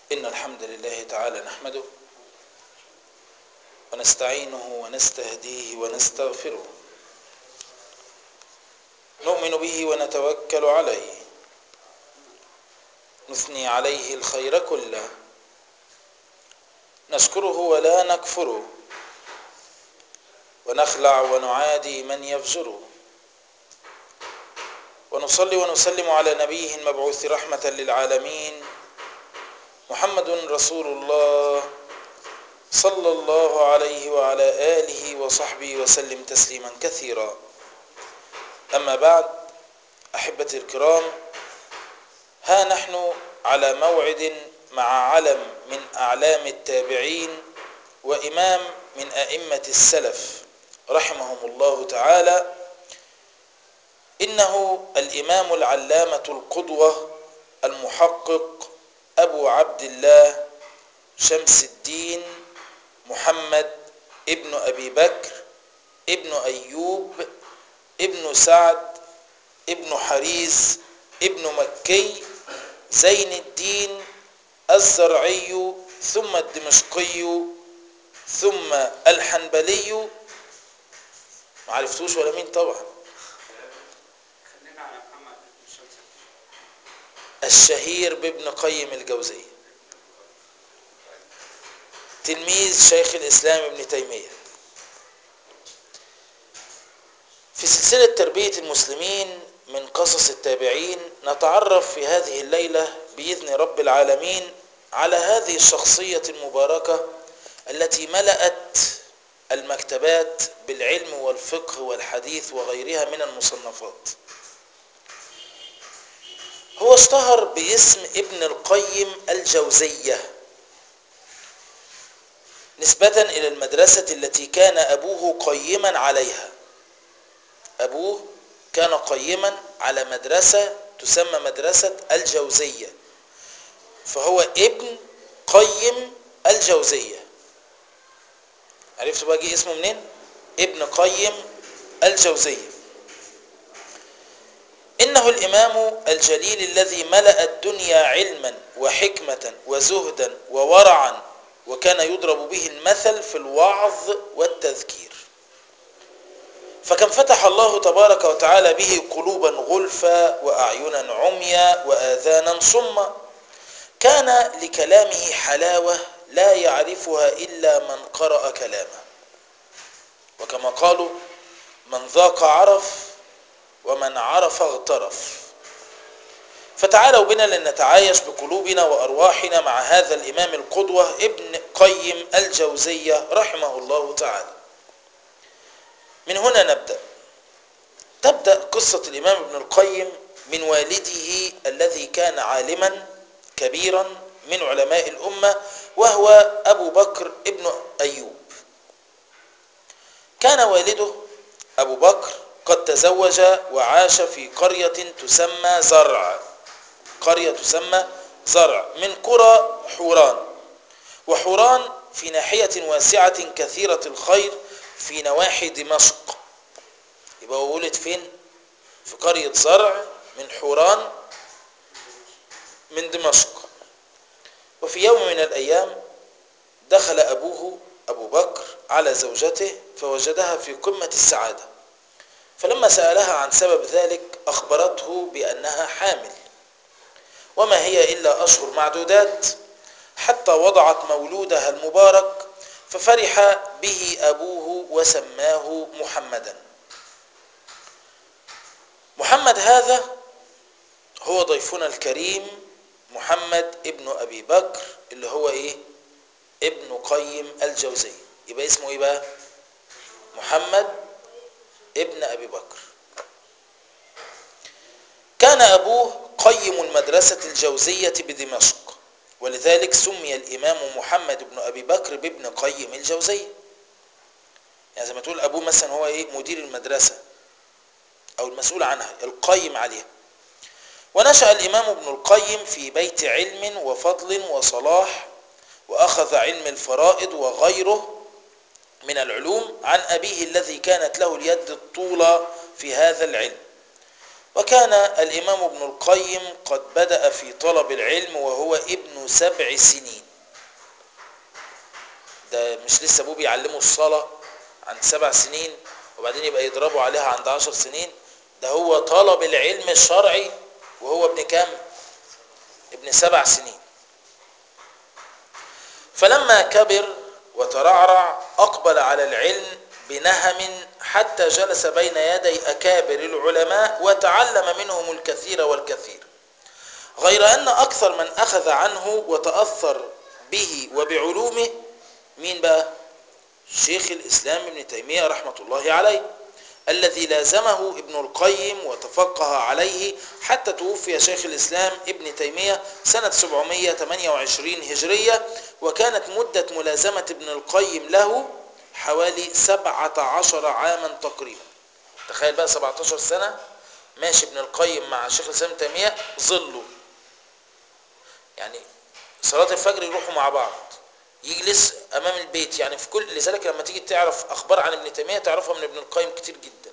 إن الحمد لله تعالى نحمده ونستعينه ونستهديه ونستغفره نؤمن به ونتوكل عليه نثني عليه الخير كله نشكره ولا نكفره ونخلع ونعادي من يفجره ونصلي ونسلم على نبيه المبعوث رحمة للعالمين محمد رسول الله صلى الله عليه وعلى آله وصحبه وسلم تسليما كثيرا أما بعد أحبتي الكرام ها نحن على موعد مع علم من أعلام التابعين وإمام من أئمة السلف رحمهم الله تعالى إنه الإمام العلامة القدوة المحقق أبو عبد الله شمس الدين محمد ابن أبي بكر ابن أيوب ابن سعد ابن حريز ابن مكي زين الدين الزرعي ثم الدمشقي ثم الحنبلي ما عرفتوش ولا مين طبعا خلينا على محمد بن شمس الشهير بابن قيم الجوزية تلميذ شيخ الإسلام ابن تيمية في سلسلة تربية المسلمين من قصص التابعين نتعرف في هذه الليلة بإذن رب العالمين على هذه الشخصية المباركة التي ملأت المكتبات بالعلم والفقه والحديث وغيرها من المصنفات هو اشتهر باسم ابن القيم الجوزية نسبة إلى المدرسة التي كان أبوه قيما عليها أبوه كان قيما على مدرسة تسمى مدرسة الجوزية فهو ابن قيم الجوزية عرفتوا بقى جه اسمه منين ابن قيم الجوزية إنه الإمام الجليل الذي ملأ الدنيا علما وحكمة وزهدا وورعا وكان يضرب به المثل في الوعظ والتذكير فكم فتح الله تبارك وتعالى به قلوبا غلفا وأعينا عميا وآذانا صما كان لكلامه حلاوة لا يعرفها إلا من قرأ كلامه وكما قالوا من ذاق عرف ومن عرف اغترف فتعالوا بنا لنتعايش بقلوبنا وأرواحنا مع هذا الإمام القدوة ابن قيم الجوزية رحمه الله تعالى من هنا نبدأ تبدأ قصة الإمام ابن القيم من والده الذي كان عالما كبيرا من علماء الأمة وهو أبو بكر ابن أيوب كان والده أبو بكر قد تزوج وعاش في قرية تسمى زرع قرية تسمى زرع من قرى حوران وحوران في ناحية واسعة كثيرة الخير في نواحي دمشق يبقى هو ولد فين في قرية زرع من حوران من دمشق وفي يوم من الأيام دخل أبوه أبو بكر على زوجته فوجدها في قمة السعادة فلما سألها عن سبب ذلك أخبرته بأنها حامل وما هي إلا أشهر معدودات حتى وضعت مولودها المبارك ففرح به أبوه وسماه محمدا محمد هذا هو ضيفنا الكريم محمد ابن أبي بكر اللي هو إيه ابن قيم الجوزي يبقى اسمه إيه بقى محمد ابن أبي بكر كان أبوه قيم المدرسة الجوزية بدمشق ولذلك سمي الإمام محمد بن أبي بكر بابن قيم الجوزية يعني زي ما تقول أبوه مثلا هو إيه مدير المدرسة أو المسؤول عنها القيم عليها ونشأ الإمام ابن القيم في بيت علم وفضل وصلاح وأخذ علم الفرائض وغيره من العلوم عن أبيه الذي كانت له اليد الطولى في هذا العلم وكان الإمام ابن القيم قد بدأ في طلب العلم وهو ابن سبع سنين ده مش لسه ابوه بيعلمه الصلاة عند سبع سنين وبعدين يبقى يضربه عليها عند عشر سنين ده هو طلب العلم الشرعي وهو ابن كام ابن سبع سنين فلما كبر وترعرع أقبل على العلم بنهم حتى جلس بين يدي أكابر العلماء وتعلم منهم الكثير والكثير غير أن أكثر من أخذ عنه وتأثر به وبعلومه مين بقى شيخ الإسلام ابن تيمية رحمة الله عليه الذي لازمه ابن القيم وتفقه عليه حتى توفي شيخ الإسلام ابن تيمية سنة 728 هجرية وكانت مدة ملازمة ابن القيم له حوالي 17 عاما تقريبا تخيل بقى 17 سنة ماشي ابن القيم مع شيخ الإسلام ابن تيمية ظله يعني صلاة الفجر يروحوا مع بعض يجلس امام البيت يعني في كل لذلك لما تيجي تعرف اخبار عن ابن تيميه تعرفها من ابن القيم كتير جدا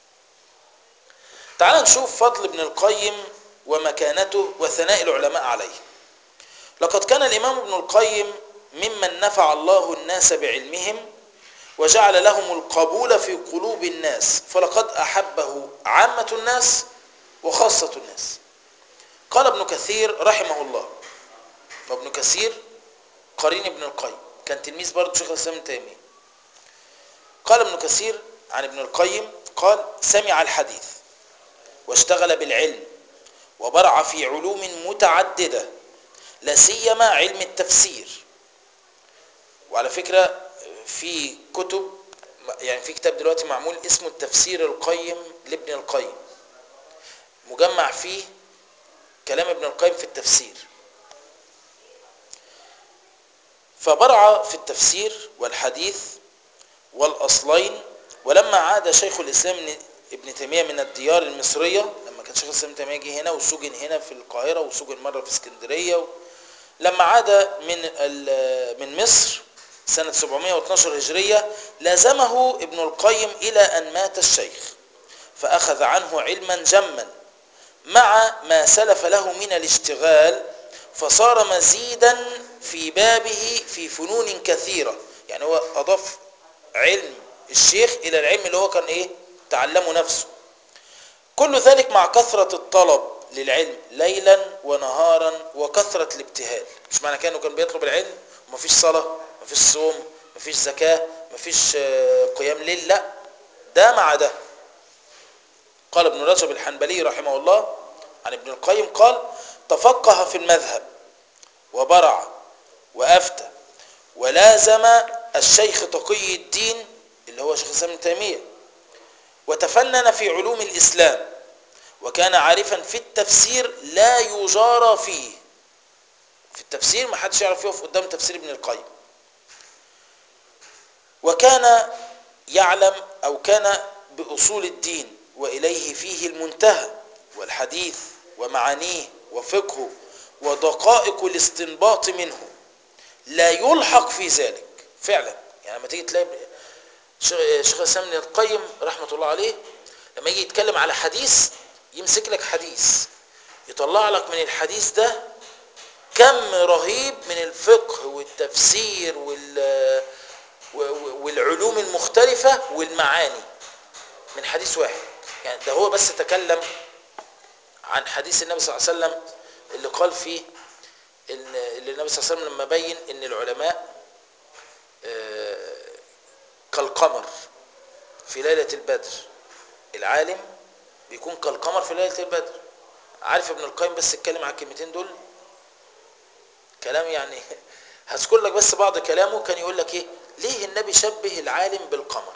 تعال نشوف فضل ابن القيم ومكانته وثناء العلماء عليه لقد كان الامام ابن القيم ممن نفع الله الناس بعلمهم وجعل لهم القبول في قلوب الناس فلقد احبه عامه الناس وخاصه الناس قال ابن كثير رحمه الله وابن كثير قرين ابن القيم كان تلميذ برضه شيخ الاسلام ابن تيميه قال ابن كثير عن ابن القيم قال سمع الحديث واشتغل بالعلم وبرع في علوم متعدده لا سيما علم التفسير وعلى فكره في كتب يعني في كتاب دلوقتي معمول اسمه التفسير القيم لابن القيم مجمع فيه كلام ابن القيم في التفسير فبرع في التفسير والحديث والأصلين ولما عاد شيخ الإسلام ابن تيمية من الديار المصرية لما كان شيخ الإسلام ابن تيمية جه هنا وسجن هنا في القاهرة وسجن مرة في اسكندرية و... لما عاد من من مصر سنة 712 هجرية لازمه ابن القيم إلى أن مات الشيخ فأخذ عنه علما جما مع ما سلف له من الاشتغال فصار مزيدا في بابه في فنون كثيرة يعني هو أضاف علم الشيخ إلى العلم اللي هو كان إيه تعلمه نفسه كل ذلك مع كثرة الطلب للعلم ليلا ونهارا وكثرة الابتهال مش معنى كانه كان بيطلب العلم ومفيش صلاة مفيش صوم مفيش زكاة مفيش قيام ليل لا ده مع ده قال ابن رجب الحنبلي رحمه الله عن ابن القيم قال تفقه في المذهب وبرع وأفتى ولازم الشيخ تقي الدين اللي هو شيخ الإسلام ابن تيمية وتفنن في علوم الإسلام وكان عارفا في التفسير لا يجارى فيه في التفسير ما حدش يعرف يقف قدام تفسير ابن القيم وكان يعلم أو كان بأصول الدين وإليه فيه المنتهى والحديث ومعانيه وفقهه ودقائق الاستنباط منه لا يلحق في ذلك فعلا يعني لما تيجي تلاقي شيخ الاسلام ابن القيم رحمه الله عليه لما يجي يتكلم على حديث يمسك لك حديث يطلع لك من الحديث ده كم رهيب من الفقه والتفسير وال والعلوم المختلفة والمعاني من حديث واحد يعني ده هو بس تكلم عن حديث النبي صلى الله عليه وسلم اللي قال فيه ان اللي النبي صلى الله عليه وسلم لما بين ان العلماء كالقمر في ليلة البدر العالم بيكون كالقمر في ليلة البدر عارف ابن القيم بس اتكلم على الكلمتين دول كلام يعني هذكر لك بس بعض كلامه كان يقول لك ايه ليه النبي شبه العالم بالقمر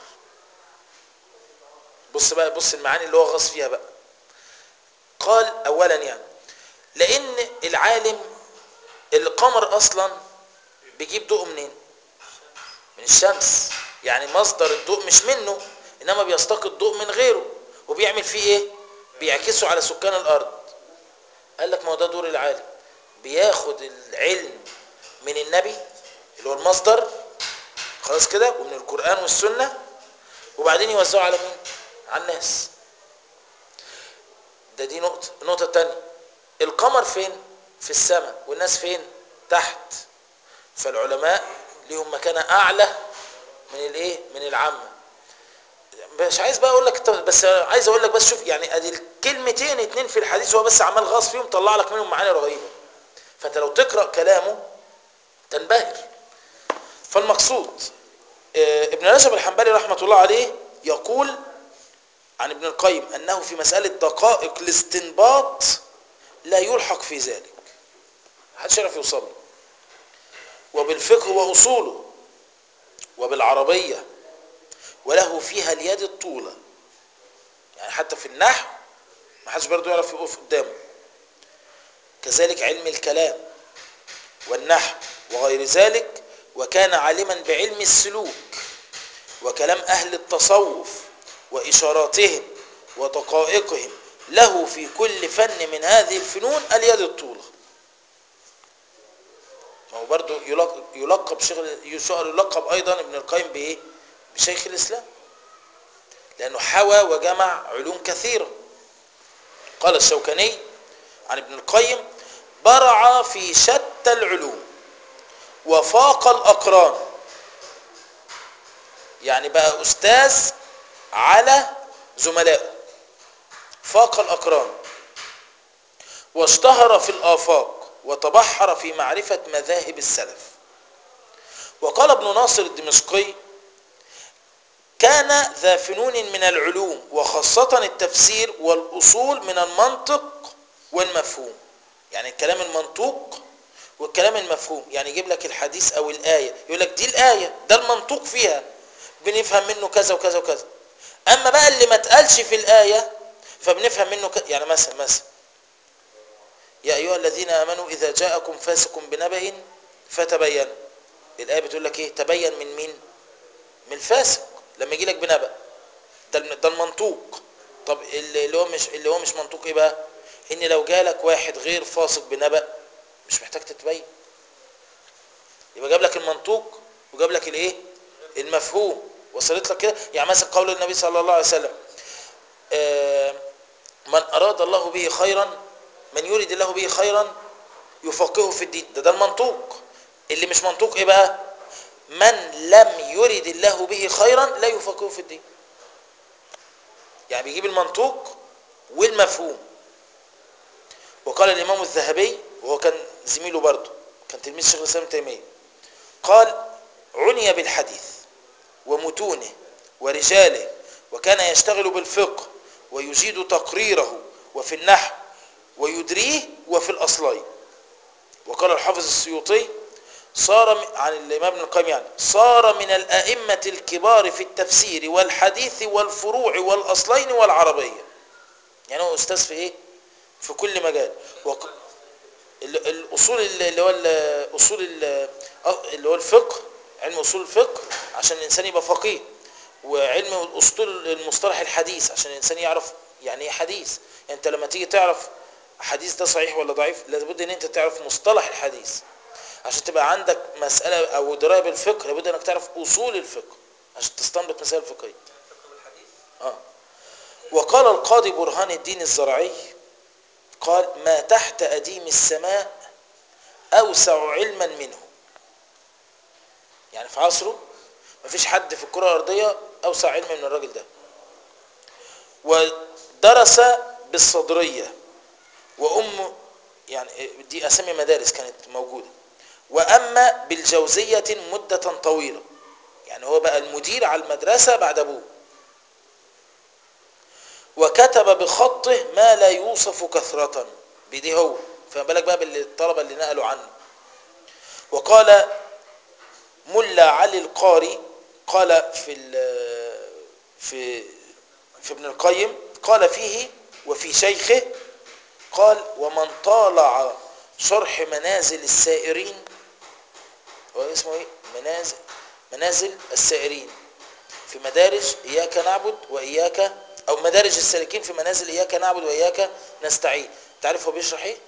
بص بقى بص المعاني اللي هو غص فيها بقى قال اولا يعني لان العالم القمر اصلا بيجيب ضوء منين من الشمس يعني مصدر الضوء مش منه انما بيستقي الضوء من غيره وبيعمل فيه ايه بيعكسه على سكان الارض قال لك ما هو ده دور العالم بياخد العلم من النبي اللي هو المصدر خلاص كده ومن القرآن والسنة وبعدين يوزعه على مين على الناس ده دي نقطة النقطة التانية القمر فين في السماء والناس فين تحت فالعلماء ليهم مكانة أعلى من الايه من العامة مش عايز بقى اقول لك طب- بس عايز اقول لك بس شوف يعني ادي الكلمتين اتنين في الحديث هو بس عمال غاص فيهم طلع لك منهم معاني رهيبة فانت لو تقرأ كلامه تنبهر فالمقصود آه، ابن رجب الحنبلي رحمة الله عليه يقول عن ابن القيم أنه في مسألة دقائق الاستنباط لا يلحق في ذلك محدش يعرف يوصل له وبالفقه وأصوله وبالعربية وله فيها اليد الطولة يعني حتى في النحو ما حدش برضه يعرف يقف قدامه كذلك علم الكلام والنحو وغير ذلك وكان عالما بعلم السلوك وكلام أهل التصوف وإشاراتهم ودقائقهم له في كل فن من هذه الفنون اليد الطولة ما هو برضه يلقب, يلقب شيخ يلقب أيضا ابن القيم بإيه؟ بشيخ الإسلام لأنه حوى وجمع علوم كثيرة قال الشوكاني عن ابن القيم برع في شتى العلوم وفاق الأقران يعني بقى أستاذ على زملائه فاق الأقران واشتهر في الآفاق وتبحر في معرفة مذاهب السلف وقال ابن ناصر الدمشقي كان ذا فنون من العلوم وخاصة التفسير والأصول من المنطق والمفهوم يعني الكلام المنطوق والكلام المفهوم يعني يجيب لك الحديث أو الآية يقول لك دي الآية ده المنطوق فيها بنفهم منه كذا وكذا وكذا أما بقى اللي ما اتقالش في الآية فبنفهم منه ك... يعني مثلا مثلا يا أيها الذين آمنوا إذا جاءكم فاسق بنبأ فتبينوا الآية بتقول لك إيه تبين من مين من الفاسق لما يجي لك بنبأ ده الم- ده المنطوق طب اللي اللي هو مش اللي هو مش منطوق ايه بقى ان لو جالك واحد غير فاسق بنبأ مش محتاج تتبين يبقى جاب لك المنطوق وجاب لك الايه المفهوم وصلت لك كده يعني مثلا قول النبي صلى الله عليه وسلم آه، من اراد الله به خيرا من يريد الله به خيرا يفقهه في الدين ده ده المنطوق اللي مش منطوق ايه بقى من لم يرد الله به خيرا لا يفقهه في الدين يعني بيجيب المنطوق والمفهوم وقال الإمام الذهبي وهو كان زميله برضه كان تلميذ شيخ الإسلام ابن تيمية قال عني بالحديث ومتونه ورجاله وكان يشتغل بالفقه ويجيد تقريره وفي النحو ويدريه وفي الأصلين وقال الحافظ السيوطي صار م- عن الإمام ابن القيم يعني صار من الأئمة الكبار في التفسير والحديث والفروع والأصلين والعربية يعني هو أستاذ في إيه؟ في كل مجال وق... ال- الأصول ال- اللي هو ال- أصول ال- آه، اللي هو الفقه علم أصول الفقه عشان الإنسان يبقى فقيه وعلم أسطول المصطلح الحديث عشان الإنسان يعرف يعني إيه حديث يعني أنت لما تيجي تعرف حديث ده صحيح ولا ضعيف لابد ان انت تعرف مصطلح الحديث عشان تبقى عندك مسألة او دراية بالفقه لابد انك تعرف اصول الفقه عشان تستنبط مسائل فقهية اه وقال القاضي برهان الدين الزرعي قال ما تحت أديم السماء أوسع علما منه يعني في عصره مفيش حد في الكرة الأرضية أوسع علم من الراجل ده ودرس بالصدرية وأم يعني دي أسامي مدارس كانت موجودة وأما بالجوزية مدة طويلة يعني هو بقى المدير على المدرسة بعد أبوه وكتب بخطه ما لا يوصف كثرة بدي هو فما بالك بقى بالطلبة اللي نقلوا عنه وقال ملا علي القاري قال في ال- في في ابن القيم قال فيه وفي شيخه قال ومن طالع شرح منازل السائرين هو اسمه ايه منازل منازل السائرين في مدارج اياك نعبد واياك او مدارج السالكين في منازل اياك نعبد واياك نستعين تعرف هو بيشرح ايه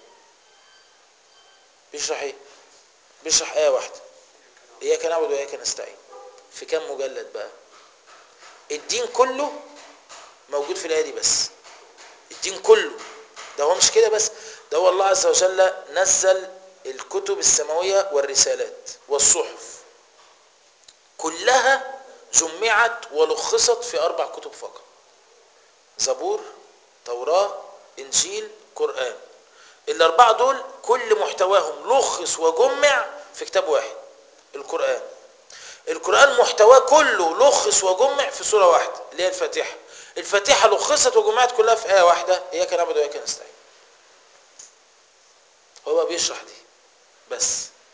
بيشرح ايه بيشرح ايه واحده اياك نعبد واياك نستعين في كم مجلد بقى الدين كله موجود في الايه دي بس الدين كله ده هو مش كده بس ده هو الله عز وجل نزل الكتب السماوية والرسالات والصحف كلها جمعت ولخصت في أربع كتب فقط زبور توراة إنجيل قرآن الأربعة دول كل محتواهم لخص وجمع في كتاب واحد القرآن القرآن محتواه كله لخص وجمع في سورة واحدة اللي هي الفاتحة الفاتحة لخصت وجمعت كلها في آية واحدة إياك نعبد وإياك نستعين هو بقى بيشرح دي بس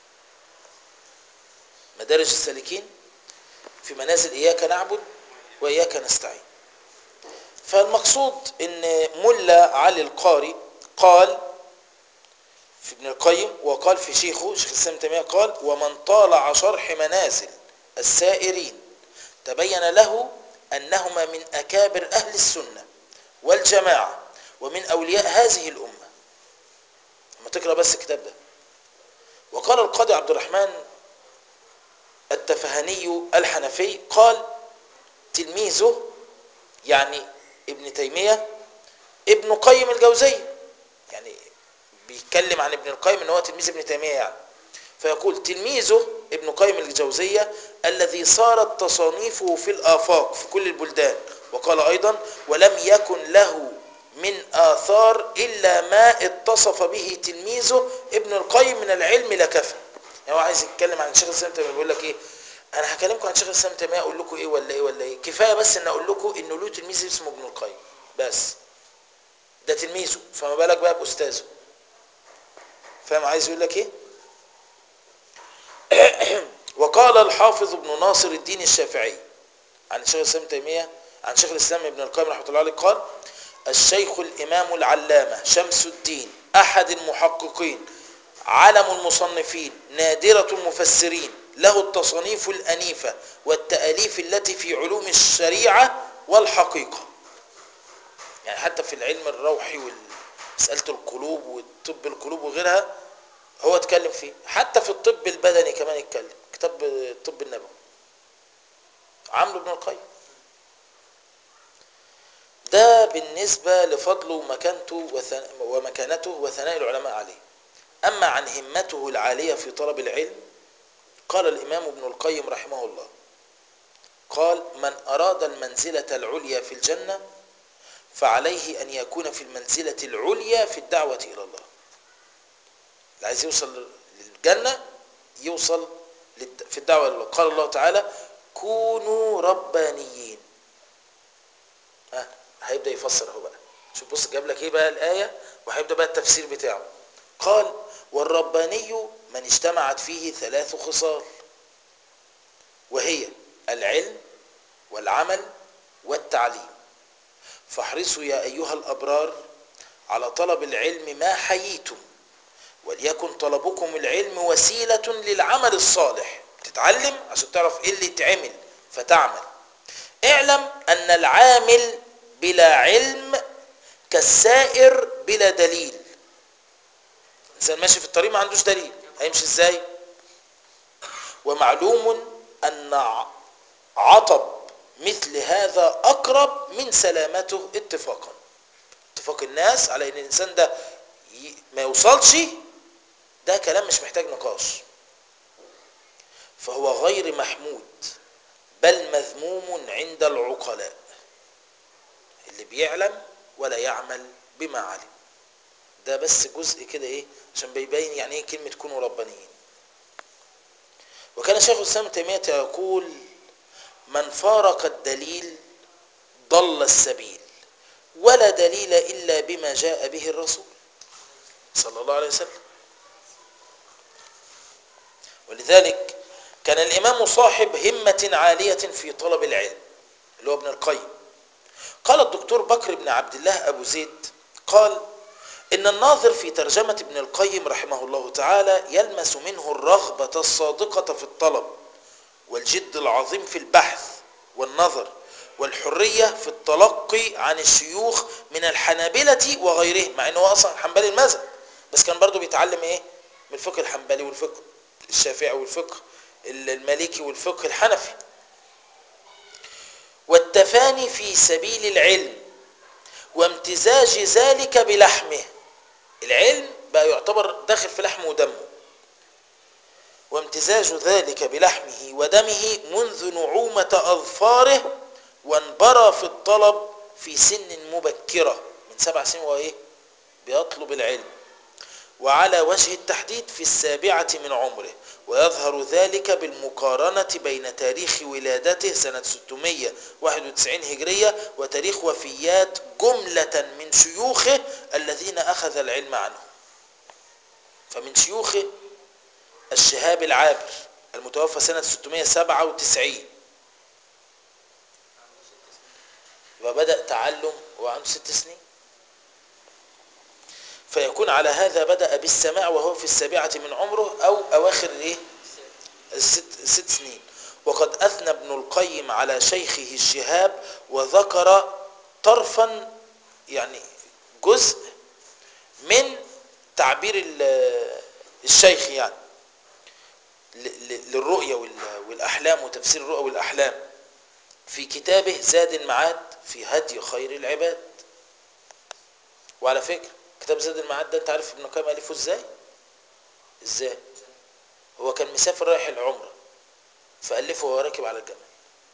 مدارج السالكين في منازل إياك نعبد وإياك نستعين فالمقصود ان ملا علي القاري قال في ابن القيم وقال في شيخه شيخ الاسلام تيميه قال ومن طالع شرح منازل السائرين تبين له انهما من اكابر اهل السنه والجماعه ومن اولياء هذه الامه لما تقرا بس الكتاب ده وقال القاضي عبد الرحمن التفهاني الحنفي قال تلميذه يعني ابن تيمية ابن قيم الجوزية يعني بيتكلم عن ابن القيم ان هو تلميذ ابن تيمية يعني فيقول تلميذه ابن قيم الجوزية الذي صارت تصانيفه في الآفاق في كل البلدان وقال أيضا ولم يكن له من آثار إلا ما اتصف به تلميذه ابن القيم من العلم لكفى يعني هو عايز يتكلم عن شيخ الإسلام تيمية بيقول لك إيه انا هكلمكم عن شيخ الاسلام تيميه اقول لكم ايه ولا ايه ولا ايه كفايه بس ان اقول لكم انه له تلميذ اسمه ابن القيم بس ده تلميذه فما بالك بقى باستاذه فاهم عايز يقول لك ايه وقال الحافظ ابن ناصر الدين الشافعي عن شيخ الاسلام تيميه عن شيخ الاسلام ابن القيم رحمه الله عليه قال الشيخ الامام العلامه شمس الدين احد المحققين علم المصنفين نادره المفسرين له التصانيف الأنيفة والتأليف التي في علوم الشريعة والحقيقة يعني حتى في العلم الروحي ومسألة القلوب والطب القلوب وغيرها هو اتكلم فيه حتى في الطب البدني كمان اتكلم كتاب الطب النبوي عمرو بن القيم ده بالنسبة لفضله ومكانته ومكانته وثناء العلماء عليه أما عن همته العالية في طلب العلم قال الإمام ابن القيم رحمه الله قال من أراد المنزلة العليا في الجنة فعليه أن يكون في المنزلة العليا في الدعوة إلى الله اللي عايز يوصل للجنة يوصل في الدعوة إلى الله قال الله تعالى كونوا ربانيين ها هيبدأ يفسر هو بقى شوف بص جاب لك ايه بقى الآية وهيبدأ بقى التفسير بتاعه قال والرباني من اجتمعت فيه ثلاث خصال وهي العلم والعمل والتعليم فاحرصوا يا أيها الأبرار على طلب العلم ما حييتم وليكن طلبكم العلم وسيلة للعمل الصالح تتعلم عشان تعرف ايه اللي يتعمل فتعمل اعلم أن العامل بلا علم كالسائر بلا دليل الانسان ماشي في الطريق ما عندوش دليل هيمشي ازاي ومعلوم ان عطب مثل هذا اقرب من سلامته اتفاقا اتفاق الناس على ان الانسان ده ما يوصلش ده كلام مش محتاج نقاش فهو غير محمود بل مذموم عند العقلاء اللي بيعلم ولا يعمل بما علم ده بس جزء كده ايه عشان بيبين يعني ايه كلمة كونوا ربانيين وكان شيخ الاسلام تيمية يقول من فارق الدليل ضل السبيل ولا دليل إلا بما جاء به الرسول صلى الله عليه وسلم ولذلك كان الإمام صاحب همة عالية في طلب العلم اللي هو ابن القيم قال الدكتور بكر بن عبد الله أبو زيد قال إن الناظر في ترجمة ابن القيم رحمه الله تعالى يلمس منه الرغبة الصادقة في الطلب والجد العظيم في البحث والنظر والحرية في التلقي عن الشيوخ من الحنابلة وغيرهم مع انه هو اصلا حنبلي المذهب بس كان برضه بيتعلم ايه من الفقه الحنبلي والفقه الشافعي والفقه المالكي والفقه الحنفي والتفاني في سبيل العلم وامتزاج ذلك بلحمه العلم بقى يعتبر داخل في لحمه ودمه وامتزاج ذلك بلحمه ودمه منذ نعومة أظفاره وانبرى في الطلب في سن مبكرة من سبع سنين وهو ايه بيطلب العلم وعلى وجه التحديد في السابعة من عمره ويظهر ذلك بالمقارنة بين تاريخ ولادته سنة 691 هجرية وتاريخ وفيات جملة من شيوخه الذين أخذ العلم عنه فمن شيوخه الشهاب العابر المتوفى سنة 697 يبقى بدأ تعلم وعنده ست سنين فيكون على هذا بدأ بالسماع وهو في السابعة من عمره أو أواخر إيه؟ الست ست سنين وقد أثنى ابن القيم على شيخه الشهاب وذكر طرفا يعني جزء من تعبير ال- الشيخ يعني ل- ل- للرؤية وال- والأحلام وتفسير الرؤى والأحلام في كتابه زاد المعاد في هدي خير العباد وعلى فكرة كتاب زاد المعاد ده انت عارف ابن القيم ألفه ازاي ازاي هو كان مسافر رايح العمرة فألفه وهو راكب على الجمل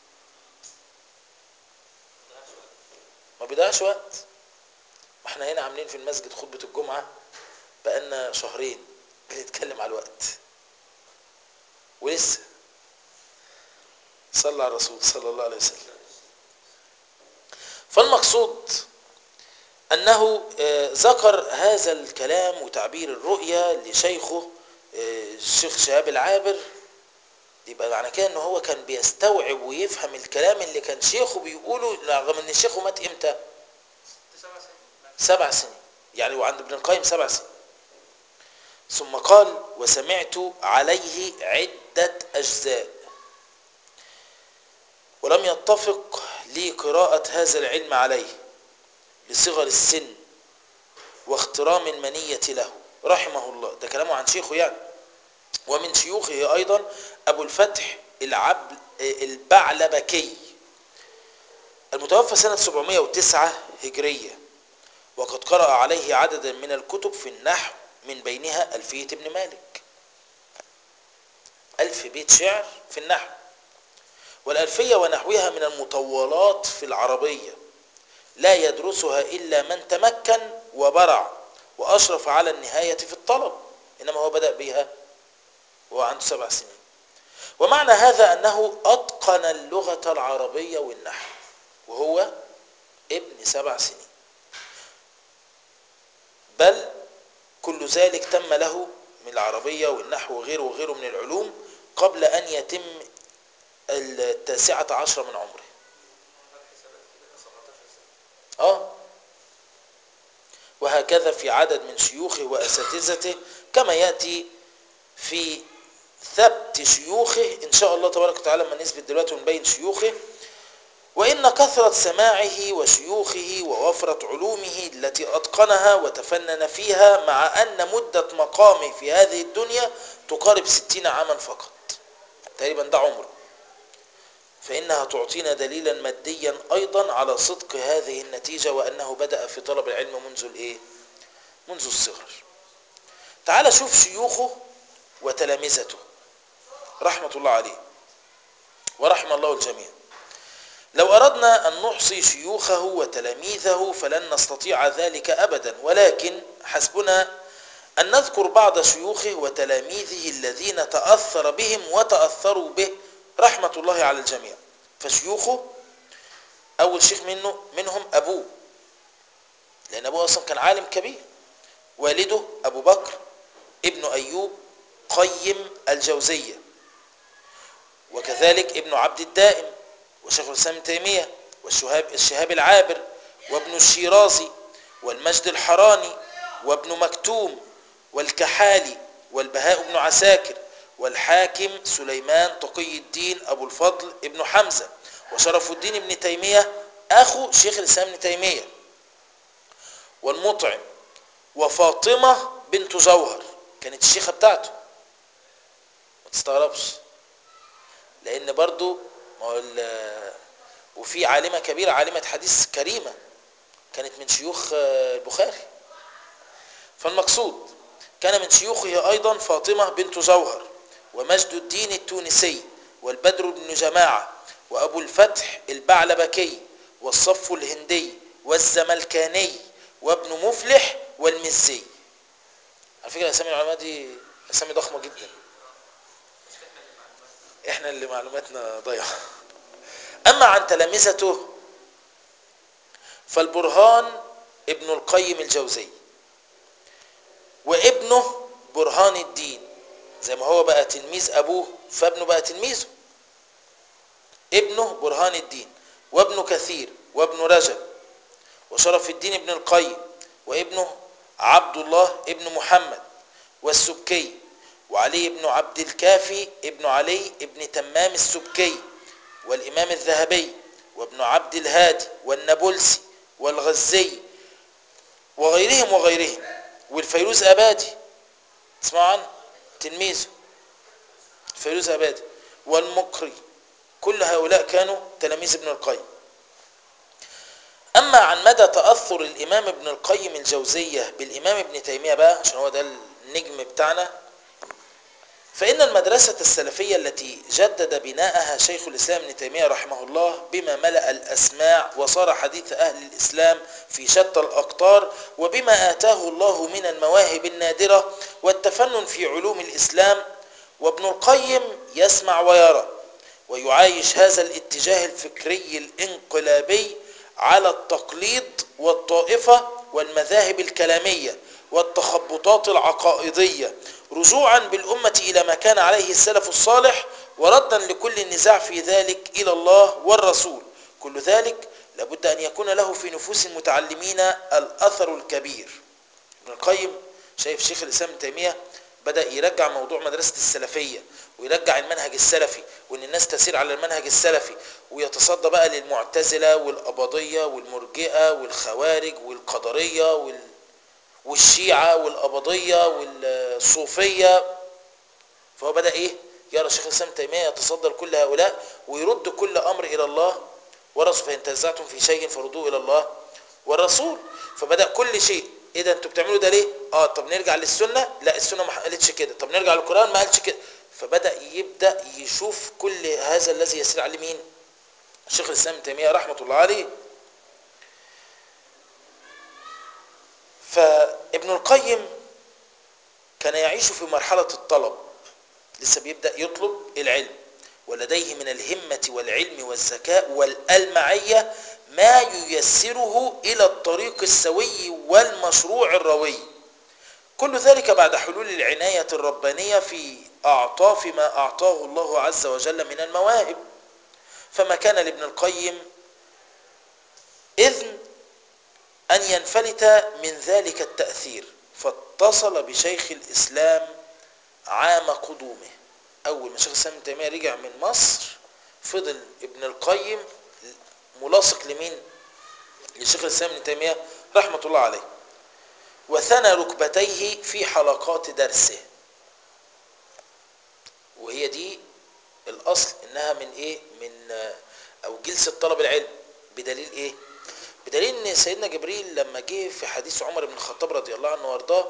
ما بيضيعش وقت ما احنا هنا عاملين في المسجد خطبة الجمعة بقالنا شهرين بنتكلم على الوقت ولسه صلى على الرسول صلى الله عليه وسلم فالمقصود أنه آه، ذكر هذا الكلام وتعبير الرؤيا لشيخه آه، الشيخ شهاب العابر يبقى معنى كده ان هو كان بيستوعب ويفهم الكلام اللي كان شيخه بيقوله رغم ان شيخه مات امتى سبع سنين سبع سنين يعني وعند ابن القيم سبع سنين ثم قال وسمعت عليه عدة أجزاء ولم يتفق لي قراءة هذا العلم عليه لصغر السن واخترام المنية له رحمه الله ده كلامه عن شيخه يعني ومن شيوخه أيضا أبو الفتح العبل البعلبكي المتوفى سنة 709 هجرية وقد قرأ عليه عددا من الكتب في النحو من بينها ألفية ابن مالك ألف بيت شعر في النحو والألفية ونحوها من المطولات في العربية لا يدرسها إلا من تمكن وبرع وأشرف على النهاية في الطلب إنما هو بدأ بها وهو عنده سبع سنين ومعنى هذا أنه أتقن اللغة العربية والنحو وهو ابن سبع سنين بل كل ذلك تم له من العربية والنحو وغيره وغيره من العلوم قبل أن يتم التاسعة عشر من عمره آه وهكذا في عدد من شيوخه وأساتذته كما يأتي في ثبت شيوخه إن شاء الله تبارك وتعالى ما نثبت دلوقتي ونبين شيوخه وإن كثرة سماعه وشيوخه ووفرة علومه التي أتقنها وتفنن فيها مع أن مدة مقامه في هذه الدنيا تقارب ستين عاما فقط تقريبا ده عمره فإنها تعطينا دليلا ماديا أيضا على صدق هذه النتيجة وأنه بدأ في طلب العلم منذ الإيه؟ منذ الصغر تعال شوف شيوخه وتلامذته رحمة الله عليه ورحم الله الجميع لو أردنا أن نحصي شيوخه وتلاميذه فلن نستطيع ذلك أبدا ولكن حسبنا أن نذكر بعض شيوخه وتلاميذه الذين تأثر بهم وتأثروا به رحمة الله على الجميع فشيوخه أول شيخ منه منهم أبوه لأن أبوه أصلا كان عالم كبير والده أبو بكر ابن أيوب قيم الجوزية وكذلك ابن عبد الدائم وشيخ الإسلام ابن تيمية والشهاب الشهاب العابر وابن الشيرازي والمجد الحراني وابن مكتوم والكحالي والبهاء بن عساكر والحاكم سليمان تقي الدين أبو الفضل ابن حمزة وشرف الدين ابن تيمية أخو شيخ الإسلام ابن تيمية والمطعم وفاطمة بنت جوهر كانت الشيخة بتاعته ما تستغربش لأن برضو ما هو ال- وفي عالمة كبيرة عالمة حديث كريمة كانت من شيوخ آه، البخاري فالمقصود كان من شيوخه أيضا فاطمة بنت جوهر ومجد الدين التونسي والبدر بن جماعة وأبو الفتح البعلبكي والصف الهندي والزملكاني وابن مفلح والمزي على فكرة أسامي العلماء دي أسامي ضخمة جدا احنا اللي معلوماتنا ضايعة أما عن تلامذته فالبرهان ابن القيم الجوزي وابنه برهان الدين زي ما هو بقى تلميذ أبوه فابنه بقى تلميذه ابنه برهان الدين وابن كثير وابن رجب وشرف الدين ابن القيم وابنه عبد الله ابن محمد والسبكي وعلي بن عبد الكافي ابن علي ابن تمام السبكي والإمام الذهبي وابن عبد الهادي والنبلسي والغزي وغيرهم وغيرهم والفيروز أبادي تسمعوا عنه تلميذه الفيروز أبادي والمقري كل هؤلاء كانوا تلاميذ ابن القيم أما عن مدى تأثر الإمام ابن القيم الجوزية بالإمام ابن تيمية بقى عشان هو ده النجم بتاعنا فإن المدرسة السلفية التي جدد بناءها شيخ الإسلام ابن تيمية رحمه الله بما ملأ الأسماع وصار حديث أهل الإسلام في شتى الأقطار وبما آتاه الله من المواهب النادرة والتفنن في علوم الإسلام وابن القيم يسمع ويرى ويعايش هذا الاتجاه الفكري الانقلابي على التقليد والطائفة والمذاهب الكلامية والتخبطات العقائدية رجوعا بالأمة إلى ما كان عليه السلف الصالح وردا لكل النزاع في ذلك إلى الله والرسول كل ذلك لابد أن يكون له في نفوس المتعلمين الأثر الكبير ابن القيم شايف شيخ الإسلام ابن تيمية بدأ يرجع موضوع مدرسة السلفية ويرجع المنهج السلفي وان الناس تسير على المنهج السلفي ويتصدى بقى للمعتزلة والأبضية والمرجئة والخوارج والقدرية وال... والشيعة والأبضية والصوفية فهو بدأ ايه يرى شيخ الإسلام تيمية يتصدى لكل هؤلاء ويرد كل أمر إلى الله ورسول فإن تنزعتم في شيء فردوه إلى الله والرسول فبدأ كل شيء ايه ده انتوا بتعملوا ده ليه اه طب نرجع للسنة لا السنة ما قالتش كده طب نرجع للقرآن ما قالش كده فبدأ يبدأ يشوف كل هذا الذي يسير عليه مين الشيخ الإسلام ابن تيمية رحمة الله عليه فابن القيم كان يعيش في مرحلة الطلب لسه بيبدأ يطلب العلم ولديه من الهمة والعلم والذكاء والألمعية ما ييسره إلى الطريق السوي والمشروع الروي كل ذلك بعد حلول العناية الربانية في أعطاف ما أعطاه الله عز وجل من المواهب فما كان لابن القيم إذن أن ينفلت من ذلك التأثير فاتصل بشيخ الإسلام عام قدومه أول ما شيخ الإسلام ابن تيمية رجع من مصر فضل ابن القيم ملاصق لمين؟ لشيخ الإسلام ابن تيمية رحمة الله عليه وثنى ركبتيه في حلقات درسه وهي دي الأصل إنها من إيه؟ من أو جلسة طلب العلم بدليل إيه؟ بدليل ان سيدنا جبريل لما جه في حديث عمر بن الخطاب رضي الله عنه وارضاه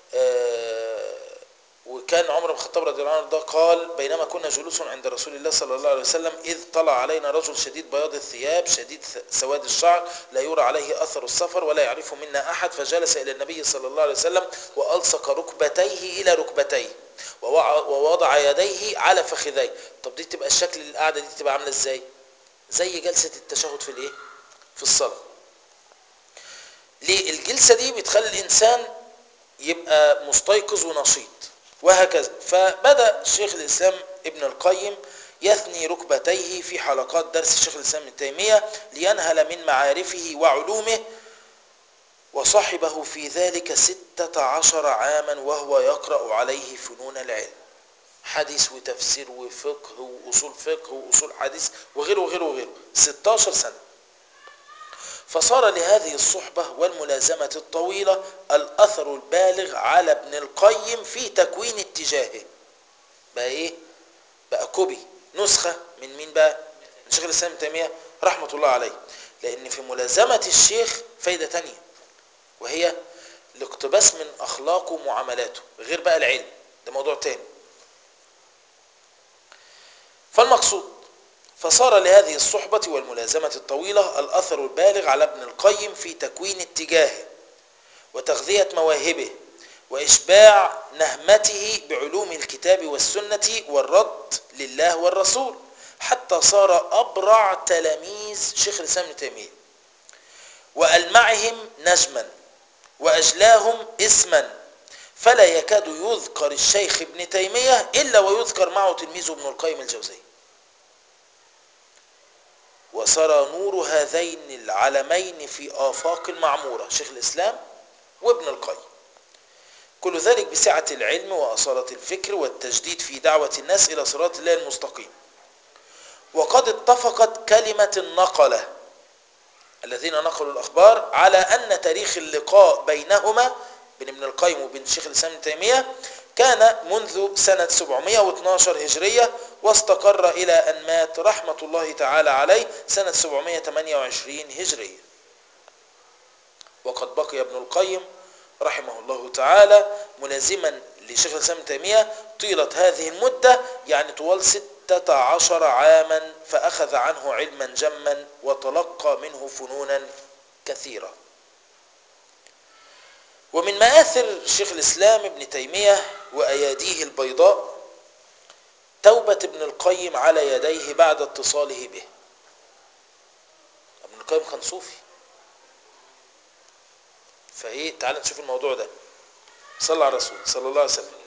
وكان عمر بن الخطاب رضي الله عنه وارضاه قال بينما كنا جلوس عند رسول الله صلى الله عليه وسلم اذ طلع علينا رجل شديد بياض الثياب شديد سواد الشعر لا يرى عليه اثر السفر ولا يعرف منا احد فجلس الى النبي صلى الله عليه وسلم والصق ركبتيه الى ركبتيه ووضع يديه على فخذيه طب دي تبقى الشكل القعده دي تبقى عامله ازاي زي جلسه التشهد في الايه في الصلاه ليه الجلسة دي بتخلي الإنسان يبقى مستيقظ ونشيط وهكذا فبدأ شيخ الإسلام ابن القيم يثني ركبتيه في حلقات درس شيخ الإسلام ابن تيمية لينهل من معارفه وعلومه وصحبه في ذلك ستة عشر عاما وهو يقرأ عليه فنون العلم حديث وتفسير وفقه وأصول فقه وأصول حديث وغيره وغيره وغيره 16 سنة فصار لهذه الصحبة والملازمة الطويلة الأثر البالغ على ابن القيم في تكوين اتجاهه بقى ايه بقى كوبي نسخة من مين بقى من شيخ الإسلام ابن تيمية رحمة الله عليه لأن في ملازمة الشيخ فايدة تانية وهي الاقتباس من اخلاقه ومعاملاته غير بقى العلم ده موضوع تاني فالمقصود فصار لهذه الصحبة والملازمة الطويلة الأثر البالغ على ابن القيم في تكوين اتجاهه وتغذية مواهبه وإشباع نهمته بعلوم الكتاب والسنة والرد لله والرسول حتى صار أبرع تلاميذ شيخ الإسلام ابن تيمية وألمعهم نجما وأجلاهم اسما فلا يكاد يذكر الشيخ ابن تيمية إلا ويذكر معه تلميذه ابن القيم الجوزي وسرى نور هذين العلمين في آفاق معمورة شيخ الإسلام وابن القيم كل ذلك بسعة العلم وأصالة الفكر والتجديد في دعوة الناس إلى صراط الله المستقيم وقد اتفقت كلمة النقلة الذين نقلوا الأخبار على أن تاريخ اللقاء بينهما بين ابن القيم وبين شيخ الإسلام ابن تيمية كان منذ سنة 712 هجرية واستقر إلى أن مات رحمة الله تعالى عليه سنة 728 هجرية وقد بقي ابن القيم رحمه الله تعالى ملازما لشيخ الإسلام ابن تيمية طيلة هذه المدة يعني طوال ستة عشر عاما فأخذ عنه علما جما وتلقى منه فنونا كثيرة ومن مآثر شيخ الإسلام ابن تيمية وأياديه البيضاء توبة ابن القيم على يديه بعد اتصاله به ابن القيم كان صوفي فايه تعال نشوف الموضوع ده صلى على الرسول صلى الله عليه وسلم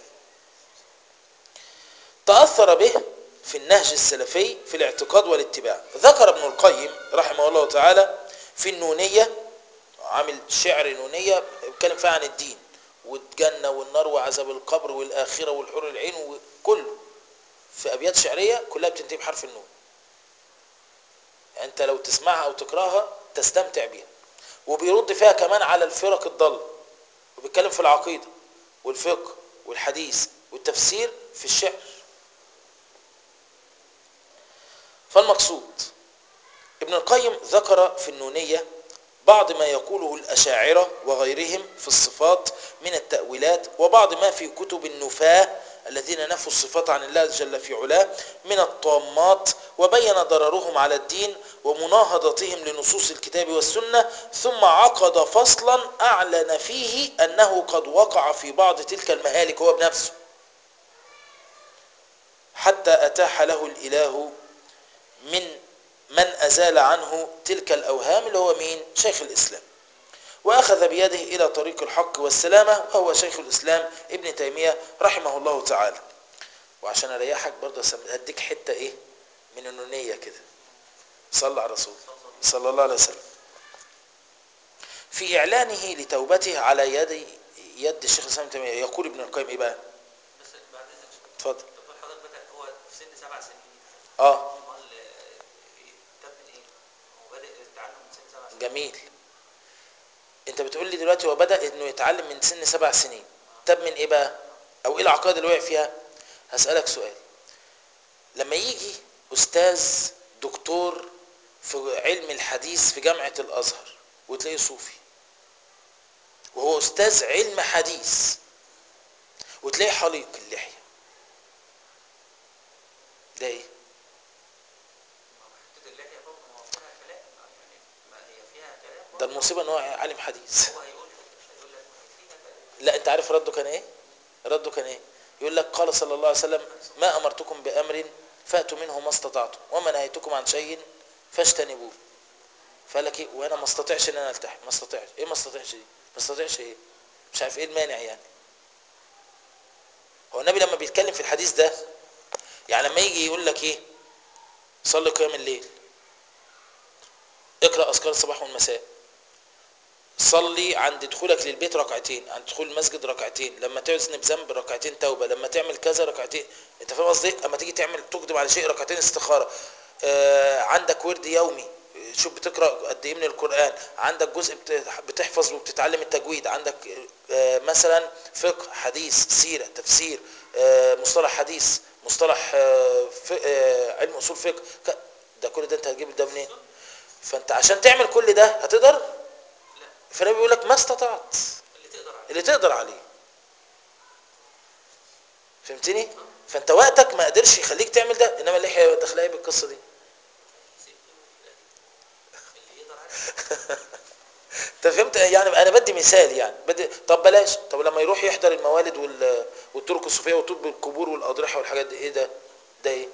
تأثر به في النهج السلفي في الاعتقاد والاتباع ذكر ابن القيم رحمه الله تعالى في النونية عامل شعر نونية بيتكلم فيها عن الدين والجنة والنار وعذاب القبر والآخرة والحور العين وكله في أبيات شعرية كلها بتنتهي بحرف النون يعني أنت لو تسمعها أو تقراها تستمتع بيها وبيرد فيها كمان على الفرق الضالة وبيتكلم في العقيدة والفقه والحديث والتفسير في الشعر فالمقصود ابن القيم ذكر في النونية بعض ما يقوله الأشاعرة وغيرهم في الصفات من التأويلات وبعض ما في كتب النفاة الذين نفوا الصفات عن الله جل في علاه من الطامات وبين ضررهم على الدين ومناهضتهم لنصوص الكتاب والسنة ثم عقد فصلا أعلن فيه أنه قد وقع في بعض تلك المهالك هو بنفسه حتى أتاح له الإله من من أزال عنه تلك الأوهام اللي هو مين شيخ الإسلام وأخذ بيده إلى طريق الحق والسلامة وهو شيخ الإسلام ابن تيمية رحمه الله تعالى وعشان أريحك برضه هديك حتة إيه من النونية كده صلى على الرسول صلى الله عليه وسلم في إعلانه لتوبته على يد يد الشيخ الإسلام ابن تيمية يقول ابن القيم إيه بقى بس بعد اذنك اتفضل دكتور حضرتك بدأ هو في سن سبع سنين اه امال تم من ايه؟ هو بدأ التعلم من سن سبع سنين جميل انت بتقول لي دلوقتي هو بدأ انه يتعلم من سن سبع سنين طب من ايه بقى او ايه العقائد اللي وقع فيها هسألك سؤال لما يجي استاذ دكتور في علم الحديث في جامعة الازهر وتلاقيه صوفي وهو استاذ علم حديث وتلاقيه حليق اللحية ده ايه ما هو حتة اللحية برضه ما هو فيها كلام آه، يعني ما هي فيها كلام ده برضه. المصيبة ان هو عالم حديث هو هيقول لك مش هيقول لك ما هي فيها كلام لا انت عارف رده كان ايه رده كان ايه يقول لك قال صلى الله عليه وسلم ما امرتكم بامر فاتوا منه ما استطعتم وما نهيتكم عن شيء فاجتنبوه فقال لك ايه وانا ما استطيعش ان انا التحم ما استطيعش ايه ما استطيعش دي ما استطيعش ايه مش عارف ايه المانع يعني هو النبي لما بيتكلم في الحديث ده يعني لما يجي يقول لك ايه صلي قيام الليل اقرا اذكار الصباح والمساء صلي عند دخولك للبيت ركعتين عند دخول المسجد ركعتين لما تذنب ذنب ركعتين توبه لما تعمل كذا ركعتين انت فاهم قصدي اما تيجي تعمل تقدم على شيء ركعتين استخاره آه عندك ورد يومي شوف بتقرا قد ايه من القران عندك جزء بت- بتحفظ وبتتعلم التجويد عندك آه مثلا فقه حديث سيره تفسير آه مصطلح حديث مصطلح آه ف- آه علم اصول فقه ك- ده كل ده انت هتجيب ده منين فانت عشان تعمل كل ده هتقدر لا فالنبي بيقول لك ما استطعت اللي تقدر اللي تقدر عليه فهمتني فانت وقتك ما قدرش يخليك تعمل ده انما اللحيه داخله ايه بالقصه دي سيب اللي يقدر عليه انت فهمت يعني انا بدي مثال يعني بدي طب بلاش طب لما يروح يحضر الموالد وال... والطرق الصوفيه وطب القبور والاضرحه والحاجات دي ايه ده ده ايه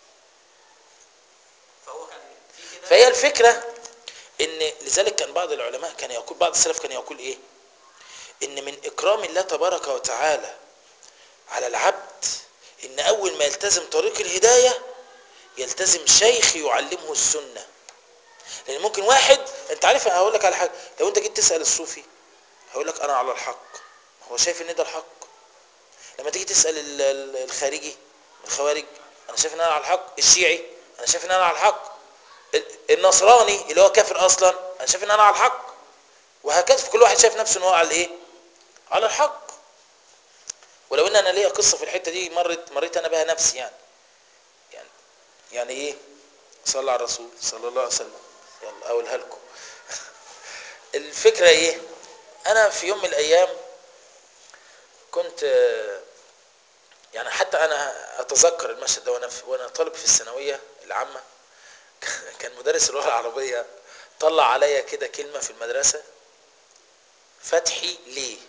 فهو كان في كده فهي الفكره ان لذلك كان بعض العلماء كان يقول بعض السلف كان يقول ايه ان من اكرام الله تبارك وتعالى على العبد ان اول ما يلتزم طريق الهدايه يلتزم شيخ يعلمه السنه لان ممكن واحد انت عارف انا هقول لك على حاجه لو انت جيت تسال الصوفي هيقول لك انا على الحق هو شايف ان ده الحق لما تيجي تسال ال- ال- الخارجي الخوارج انا شايف ان انا على الحق الشيعي انا شايف ان انا على الحق ال- النصراني اللي هو كافر اصلا انا شايف ان انا على الحق وهكذا في كل واحد شايف نفسه ان هو على الايه على الحق ولو ان انا ليا قصه في الحته دي مرت مريت انا بها نفسي يعني يعني يعني ايه صلى على الرسول صلى الله عليه وسلم يلا اقولها لكم الفكره ايه انا في يوم من الايام كنت آه، يعني حتى انا اتذكر المشهد ده وانا في وانا طالب في الثانويه العامه كان مدرس اللغه العربيه طلع عليا كده كلمه في المدرسه فتحي ليه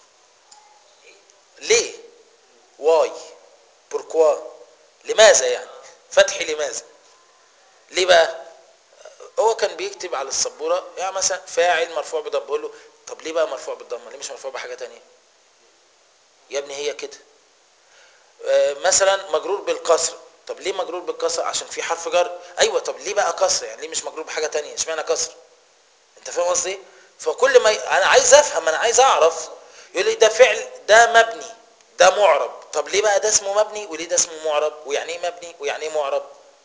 ليه واي بوركوا لماذا يعني فتحي لماذا ليه بقى هو كان بيكتب على السبوره يعني مثلا فاعل مرفوع بضمه بقول له طب ليه بقى مرفوع بالضمه ليه مش مرفوع بحاجه تانية يا ابني هي كده آه، مثلا مجرور بالكسر طب ليه مجرور بالكسر عشان في حرف جر ايوه طب ليه بقى كسر يعني ليه مش مجرور بحاجه تانية اشمعنى كسر انت فاهم قصدي فكل ما ي... انا عايز افهم انا عايز اعرف يقول لي ده فعل ده مبني ده معرب طب ليه بقى ده اسمه مبني وليه ده اسمه معرب ويعني ايه مبني ويعني ايه معرب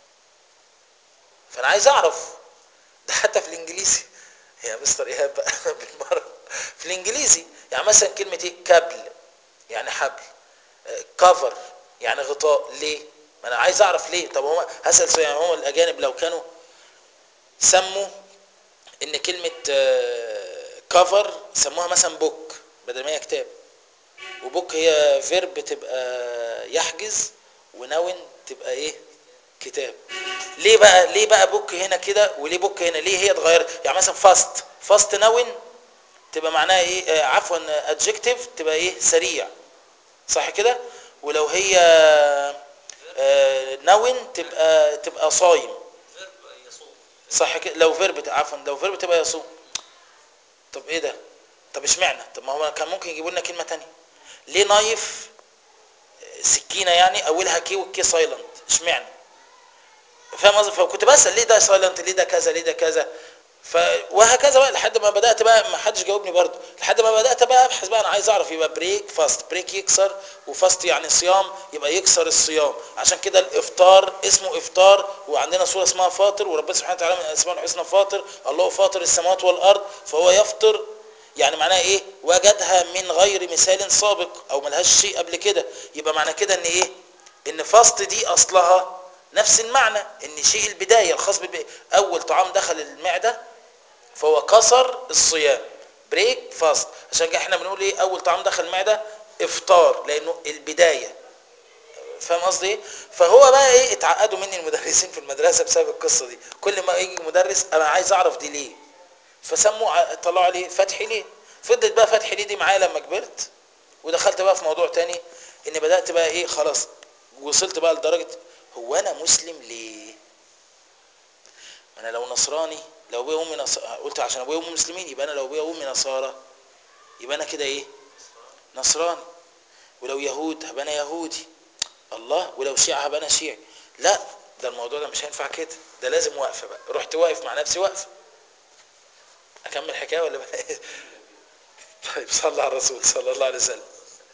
فانا عايز اعرف ده حتى في الانجليزي يا مستر ايهاب بقى بالمره في الانجليزي يعني مثلا كلمه ايه كابل يعني حبل كفر يعني غطاء ليه ما انا عايز اعرف ليه طب هم هسال سؤال يعني هم الاجانب لو كانوا سموا ان كلمه كفر سموها مثلا بوك بدل ما هي كتاب وبوك هي فيرب تبقى يحجز ونون تبقى ايه كتاب ليه بقى ليه بقى بوك هنا كده وليه بوك هنا ليه هي اتغيرت يعني مثلا فاست فاست نون تبقى معناها ايه آه عفوا ادجكتيف تبقى ايه سريع صح كده ولو هي آه نون تبقى تبقى صايم فيرب يصوم صح كده لو فيرب عفوا لو فيرب تبقى يصوم طب ايه ده طب اشمعنى طب ما هو كان ممكن يجيبوا لنا كلمه تانية ليه نايف سكينه يعني اولها كي والكي سايلنت اشمعنى فاهم قصدي فكنت بسال ليه ده سايلنت ليه ده كذا ليه ده كذا ف وهكذا بقى لحد ما بدات بقى ما حدش جاوبني برضه لحد ما بدات بقى ابحث بقى انا عايز اعرف يبقى بريك فاست بريك يكسر وفاست يعني صيام يبقى يكسر الصيام عشان كده الافطار اسمه افطار وعندنا سوره اسمها فاطر وربنا سبحانه وتعالى من اسماء الحسنى فاطر الله فاطر السماوات والارض فهو يفطر يعني معناها ايه وجدها من غير مثال سابق او ملهاش شيء قبل كده يبقى معنى كده ان ايه ان فاست دي اصلها نفس المعنى ان شيء البدايه الخاص بالبداية. اول طعام دخل المعده فهو كسر الصيام بريك فاست عشان كده احنا بنقول ايه اول طعام دخل المعده افطار لانه البدايه فاهم قصدي ايه فهو بقى ايه اتعقدوا مني المدرسين في المدرسه بسبب القصه دي كل ما يجي مدرس انا عايز اعرف دي ليه فسموا طلعوا لي فتحي ليه فضلت بقى فتحي ليه دي معايا لما كبرت ودخلت بقى في موضوع تاني ان بدات بقى ايه خلاص وصلت بقى لدرجه هو انا مسلم ليه انا لو نصراني لو ابويا وامي نص... قلت عشان ابويا وامي مسلمين يبقى انا لو ابويا وامي نصارى يبقى انا كده ايه نصراني ولو يهود هبقى انا يهودي الله ولو شيعة هبقى انا شيعي لا ده الموضوع ده مش هينفع كده ده لازم وقفه بقى رحت واقف مع نفسي وقفه اكمل حكايه ولا بقى طيب صلى على الرسول صلى الله عليه وسلم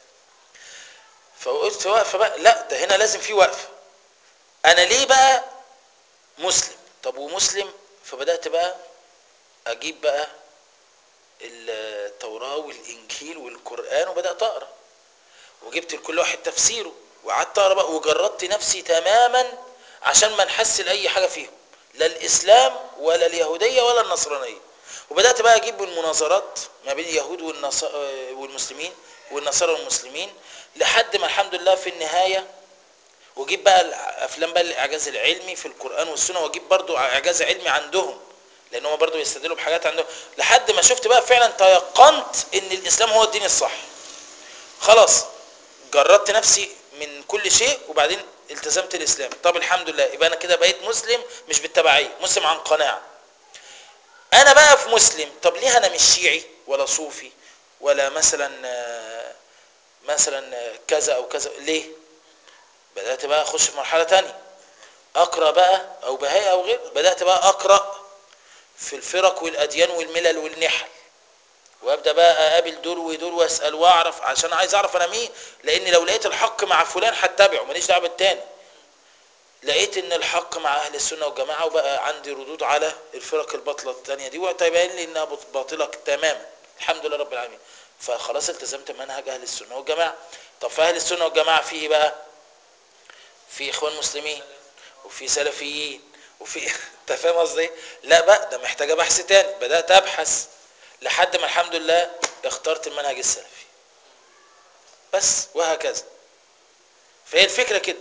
فقلت وقفه بقى لا ده هنا لازم في وقفه انا ليه بقى مسلم طب ومسلم فبدات بقى اجيب بقى التوراه والانجيل والقران وبدات اقرا وجبت لكل واحد تفسيره وقعدت اقرا بقى وجردت نفسي تماما عشان ما نحسن اي حاجه فيهم لا الاسلام ولا اليهوديه ولا النصرانيه وبدات بقى اجيب المناظرات ما بين اليهود والنص... آه، والمسلمين والنصارى والمسلمين لحد ما الحمد لله في النهايه واجيب بقى الافلام بقى الاعجاز العلمي في القران والسنه واجيب برضو اعجاز علمي عندهم لان هم برضو يستدلوا بحاجات عندهم لحد ما شفت بقى فعلا تيقنت ان الاسلام هو الدين الصح خلاص جردت نفسي من كل شيء وبعدين التزمت الاسلام طب الحمد لله يبقى انا كده بقيت مسلم مش بالتبعيه مسلم عن قناعه انا بقى في مسلم طب ليه انا مش شيعي ولا صوفي ولا مثلا آه، مثلا آه، كذا او كذا ليه بدات بقى اخش في مرحله تانية اقرا بقى او بهاء او غير بدات بقى اقرا في الفرق والاديان والملل والنحل وابدا بقى اقابل دول ودول واسال واعرف عشان عايز اعرف انا مين لان لو لقيت الحق مع فلان هتبعه ماليش دعوه بالتاني لقيت ان الحق مع اهل السنه والجماعه وبقى عندي ردود على الفرق الباطله الثانيه دي وتبين لي انها بط- باطله تماما الحمد لله رب العالمين فخلاص التزمت منهج اهل السنه والجماعه طب في اهل السنه والجماعه في ايه بقى في اخوان مسلمين وفي سلفيين وفي انت فاهم قصدي إيه؟ لا بقى ده محتاجه بحث تاني بدات ابحث لحد ما الحمد لله اخترت المنهج السلفي بس وهكذا فهي الفكره كده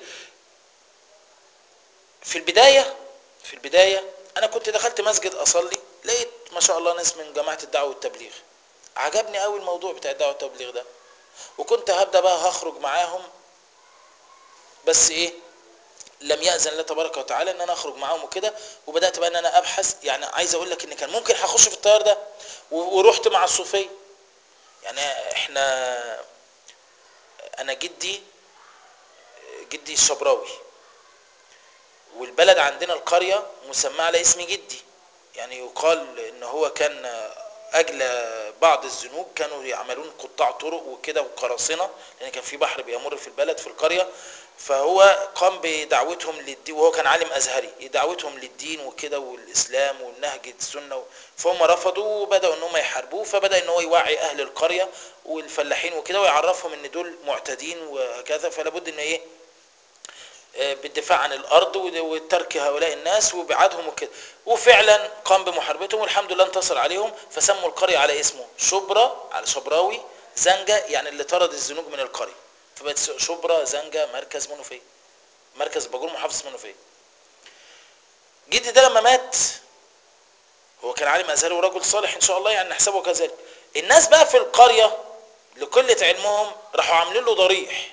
في البدايه في البدايه انا كنت دخلت مسجد اصلي لقيت ما شاء الله ناس من جماعه الدعوه والتبليغ عجبني قوي الموضوع بتاع الدعوه والتبليغ ده وكنت هبدا بقى هخرج معاهم بس ايه لم يأذن الله تبارك وتعالى ان انا اخرج معاهم وكده وبدات بقى ان انا ابحث يعني عايز اقول لك ان كان ممكن هخش في التيار ده و- ورحت مع الصوفيه يعني احنا انا جدي جدي الشبراوي والبلد عندنا القريه مسماه على اسم جدي يعني يقال ان هو كان اجلى بعض الذنوب كانوا يعملون قطاع طرق وكده وقراصنه لان كان في بحر بيمر في البلد في القريه فهو قام بدعوتهم للدين وهو كان عالم ازهري دعوتهم للدين وكده والاسلام والنهج السنه و- فهم رفضوا وبداوا ان هم يحاربوه فبدا ان هو يوعي اهل القريه والفلاحين وكده ويعرفهم ان دول معتدين وهكذا فلا بد ان ايه آه، بالدفاع عن الارض ود- وترك هؤلاء الناس وابعادهم وكده وفعلا قام بمحاربتهم والحمد لله انتصر عليهم فسموا القريه على اسمه شبرا على شبراوي زنجة يعني اللي طرد الزنوج من القريه فبقت س- شبرا زنجة مركز منوفيه مركز باجور محافظه منوفيه جدي ده لما مات هو كان عالم ازهري ورجل صالح ان شاء الله يعني نحسبه كذلك الناس بقى في القريه لقله علمهم راحوا عاملين له ضريح